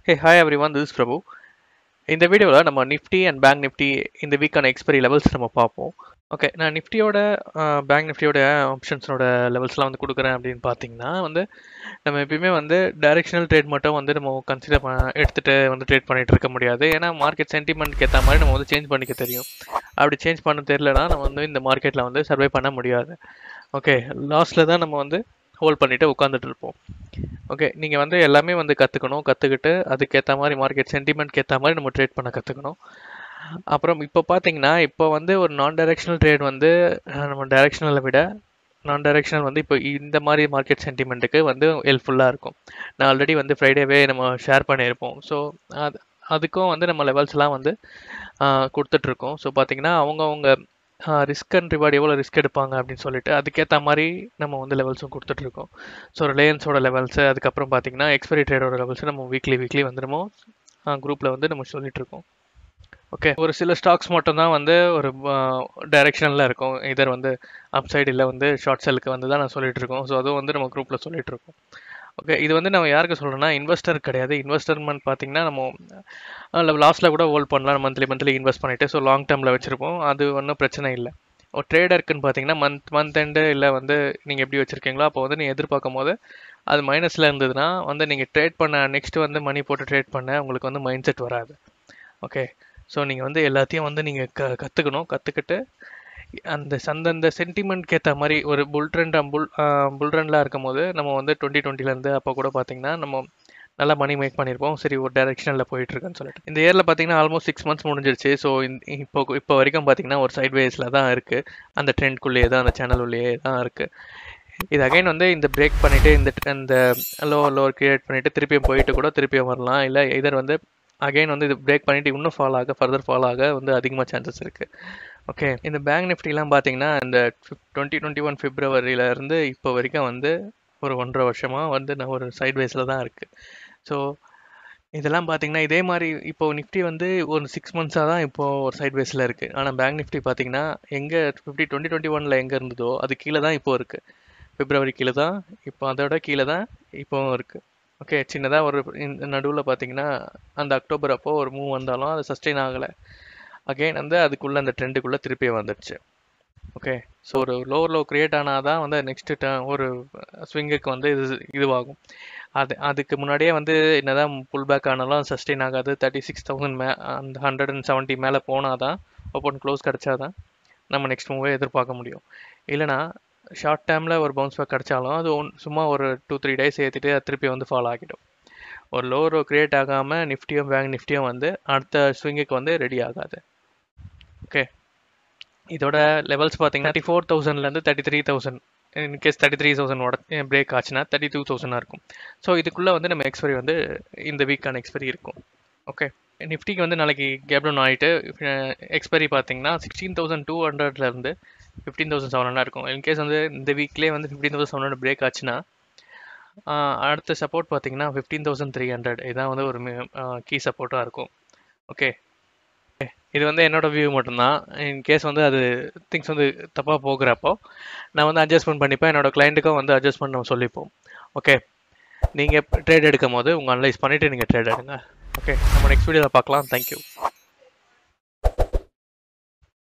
hey hi everyone this Prabhu இந்த வீடியோவில் நம்ம நிஃப்டி அண்ட் பேங்க் நிஃப்டி இந்த வீக்கான எக்ஸ்பைரி லெவல்ஸ் நம்ம பார்ப்போம் ஓகே நான் நிஃப்டியோட பேங்க் நிஃப்டியோட ஆப்ஷன்ஸோட லெவல்ஸ்லாம் வந்து கொடுக்குறேன் அப்படின்னு பார்த்தீங்கன்னா வந்து நம்ம எப்பயுமே வந்து டைரெக்ஷனல் ட்ரேட் மட்டும் வந்து நம்ம கன்சிடர் பண்ண எடுத்துகிட்டு வந்து ட்ரேட் பண்ணிட்டு இருக்க முடியாது ஏன்னா மார்க்கெட் சென்டிமெண்ட்க்கு ஏற்ற மாதிரி நம்ம வந்து சேஞ்ச் பண்ணிக்க தெரியும் அப்படி சேஞ்ச் பண்ண தெரியலனா நம்ம வந்து இந்த மார்க்கெட்டில் வந்து சர்வை பண்ண முடியாது ஓகே லாஸ்ட்டில் தான் நம்ம வந்து ஹோல்ட் பண்ணிவிட்டு உட்காந்துட்டு இருப்போம் ஓகே நீங்கள் வந்து எல்லாமே வந்து கற்றுக்கணும் கற்றுக்கிட்டு அதுக்கேற்ற மாதிரி மார்க்கெட் சென்டிமெண்ட்க்கு ஏற்ற மாதிரி நம்ம ட்ரேட் பண்ண கற்றுக்கணும் அப்புறம் இப்போ பார்த்தீங்கன்னா இப்போ வந்து ஒரு நான் டைரெக்ஷனல் ட்ரேட் வந்து அஹ், நம்ம டைரெக்ஷனலை விட நான் டைரெக்ஷனல் வந்து இப்போ இந்த மாதிரி மார்க்கெட் சென்டிமெண்ட்டுக்கு வந்து ஹெல்ப்ஃபுல்லாக இருக்கும் நான் ஆல்ரெடி வந்து ஃப்ரைடேவே நம்ம ஷேர் பண்ணியிருப்போம் ஸோ அது அதுக்கும் வந்து நம்ம லெவல்ஸ்லாம் வந்து ஆஹ், கொடுத்துட்ருக்கோம் ஸோ பார்த்தீங்கன்னா அவங்கவுங்க ரிஸ்க் அண்ட் ரிவார்டு எவ்வளோ ரிஸ்க் எடுப்பாங்க அப்படின்னு சொல்லிட்டு அதுக்கேற்ற மாதிரி நம்ம வந்து லெவல்ஸும் கொடுத்துட்ருக்கோம் ஸோ ரிலையன்ஸோட லெவல்ஸு அதுக்கப்புறம் பார்த்தீங்கன்னா எக்ஸ்பைரி ட்ரேடோட லெவல்ஸ் நம்ம வீக்லி வீக்லி வந்து நம்ம குரூப்பில் வந்து நம்ம சொல்லிட்டு இருக்கோம் ஓகே ஒரு சில ஸ்டாக்ஸ் மட்டும் தான் வந்து ஒரு டைரெக்ஷனில் இருக்கும் இதர் வந்து அப் சைடு இல்லை வந்து ஷார்ட் செல்லுக்கு வந்து தான் நான் சொல்லிட்டு இருக்கோம் ஸோ அதுவும் வந்து நம்ம குரூப்பில் சொல்லிட்டு இருக்கோம் ஓகே இது வந்து நம்ம யாருக்கு சொல்கிறோம்னா இன்வெஸ்டர் கிடையாது இன்வெஸ்டர்மெண்ட் பார்த்தீங்கன்னா நம்ம லாஸ்ட்டில் கூட ஹோல்ட் பண்ணலாம் மந்த்லி மந்த்லி இன்வெஸ்ட் பண்ணிவிட்டு ஸோ லாங் டேர்மில் வச்சுருப்போம் அது ஒன்றும் பிரச்சனை இல்லை ஒரு ட்ரேடருக்குன்னு பார்த்தீங்கன்னா மந்த் மந்த் எண்டு இல்லை வந்து நீங்கள் எப்படி வச்சுருக்கீங்களோ அப்போ வந்து நீங்கள் எதிர்பார்க்கும் போது அது மைனஸில் இருந்ததுன்னா வந்து நீங்கள் ட்ரேட் பண்ண நெக்ஸ்ட் வந்து மணி போட்டு ட்ரேட் பண்ண உங்களுக்கு வந்து மைண்ட் செட் வராது ஓகே ஸோ நீங்கள் வந்து எல்லாத்தையும் வந்து நீங்கள் க கற்றுக்கணும் கற்றுக்கிட்டு அந்த அந்தந்த சென்டிமெண்ட்க்கு ஏற்ற மாதிரி ஒரு புல் ட்ரெண்ட் புல் புல் ட்ரெண்ட்லாம் இருக்கும் போது நம்ம வந்து டுவெண்ட்டி டுவெண்ட்டிலேருந்து அப்போ கூட பார்த்தீங்கன்னா நம்ம நல்லா மணி மேக் பண்ணியிருப்போம் சரி ஒரு டைரெக்ஷனில் போயிட்டுருக்குன்னு சொல்லிட்டு இந்த இயரில் பார்த்தீங்கன்னா ஆல்மோஸ்ட் சிக்ஸ் மந்த்ஸ் முடிஞ்சிருச்சு ஸோ இப்போ இப்போ வரைக்கும் பார்த்தீங்கன்னா ஒரு சைட் வேஸில் தான் இருக்குது அந்த ட்ரெண்ட்குள்ளேயே தான் அந்த சேனல் உள்ளேயே தான் இருக்குது இது அகைன் வந்து இந்த பிரேக் பண்ணிவிட்டு இந்த இந்த லோ லோவர் கிரியேட் பண்ணிவிட்டு திருப்பியும் போயிட்டு கூட திருப்பியும் வரலாம் இல்லை இதர் வந்து அகைன் வந்து இது பிரேக் பண்ணிவிட்டு இன்னும் ஃபால் ஆக ஃபர்தர் ஃபால் ஆக வந்து அதிகமாக சான்சஸ் இருக்குது ஓகே இந்த பேங்க் நிஃப்டிலாம் பார்த்தீங்கன்னா இந்த டுவெண்ட்டி டுவெண்ட்டி ஒன் இருந்து இப்போ வரைக்கும் வந்து ஒரு ஒன்றரை வருஷமாக வந்து நான் ஒரு சைட் வேஸில் தான் இருக்குது ஸோ இதெல்லாம் பார்த்தீங்கன்னா இதே மாதிரி இப்போ நிஃப்டி வந்து ஒரு சிக்ஸ் மந்த்ஸாக தான் இப்போ ஒரு சைட் வேஸில் இருக்குது ஆனால் பேங்க் நிஃப்டி பார்த்தீங்கன்னா எங்கே ஃபிஃப்டி டுவெண்ட்டி டுவெண்ட்டி ஒனில் எங்கே இருந்ததோ அது கீழே தான் இப்போ இருக்குது பிப்ரவரி கீழே தான் இப்போ அதோட கீழே தான் இப்போவும் இருக்குது ஓகே சின்னதாக ஒரு நடுவில் பார்த்தீங்கன்னா அந்த அக்டோபர் அப்போ ஒரு மூவ் வந்தாலும் அது சஸ்டெயின் ஆகலை அகைன் வந்து அதுக்குள்ளே அந்த ட்ரெண்டுக்குள்ளே திருப்பி வந்துடுச்சு ஓகே ஸோ ஒரு லோவர் லோ கிரியேட் ஆனால் தான் வந்து நெக்ஸ்ட்டு ஒரு ஸ்விங்குக்கு வந்து இது இதுவாகும் அது அதுக்கு முன்னாடியே வந்து என்னதான் புல் பேக் ஆனாலும் சஸ்டெயின் ஆகாது தேர்ட்டி சிக்ஸ் தௌசண்ட் மே அந்த ஹண்ட்ரட் அண்ட் செவன்ட்டி மேலே போனால் தான் ஓப்பன் க்ளோஸ் கிடச்சா தான் நம்ம நெக்ஸ்ட் மூவே எதிர்பார்க்க முடியும் இல்லைனா ஷார்ட் டைமில் ஒரு பவுன்ஸ் பேக் கிடச்சாலும் அது ஒன் சும்மா ஒரு டூ த்ரீ டேஸ் ஏற்றிட்டு அது திருப்பி வந்து ஃபாலோ ஆகிடும் ஒரு லோவர் கிரியேட் ஆகாமல் நிஃப்டியும் பேங்க் நிஃப்டியும் வந்து அடுத்த ஸ்விங்குக்கு வந்து ரெடி ஆகாது ஓகே இதோட லெவல்ஸ் பார்த்தீங்கன்னா தேர்ட்டி ஃபோர் தௌசண்ட்லேருந்து thirty three thousand in case thirty three தௌசண்டோட பிரேக் ஆச்சுன்னா தேர்ட்டி டூ தௌசண்டாக இருக்கும் ஸோ இதுக்குள்ளே வந்து நம்ம எக்ஸ்பைரி வந்து இந்த வீக்கான எக்ஸ்பைரி இருக்கும் ஓகே நிஃப்டிக்கு வந்து நாளைக்கு கேப்டவுன் ஆகிட்டு எக்ஸ்பைரி பார்த்தீங்கன்னா சிக்ஸ்டீன் தௌசண்ட் டூ ஹண்ட்ரட்லேருந்து ஃபிஃப்டீன் தௌசண்ட் செவன் ஹண்ட்ரட் இருக்கும் இன்கேஸ் வந்து இந்த வீக்லேயே வந்து fifteen thousand seven hundred break ஆச்சுன்னா அடுத்த சப்போர்ட் பார்த்தீங்கன்னா ஃபிஃப்டீன் தௌசண்ட் த்ரீ ஹண்ட்ரட் இதான் வந்து ஒரு கீ சப்போர்ட்டாக இருக்கும் ஓகே இது வந்து என்னோட வியூ மட்டும்தான் இன் கேஸ் வந்து அது திங்ஸ் வந்து தப்பாக போகிறப்போ நான் வந்து அட்ஜஸ்ட்மெண்ட் பண்ணிப்பேன் என்னோட கிளைண்ட்டுக்கும் வந்து அட்ஜஸ்ட்மெண்ட் நம்ம சொல்லிப்போம் ஓகே நீங்கள் ட்ரேட் எடுக்கும் போது உங்கள் அனலைஸ் பண்ணிவிட்டு நீங்கள் ட்ரேட் எடுங்க ஓகே நம்ம நெக்ஸ்ட் வீடியோவில் பார்க்கலாம் தேங்க்யூ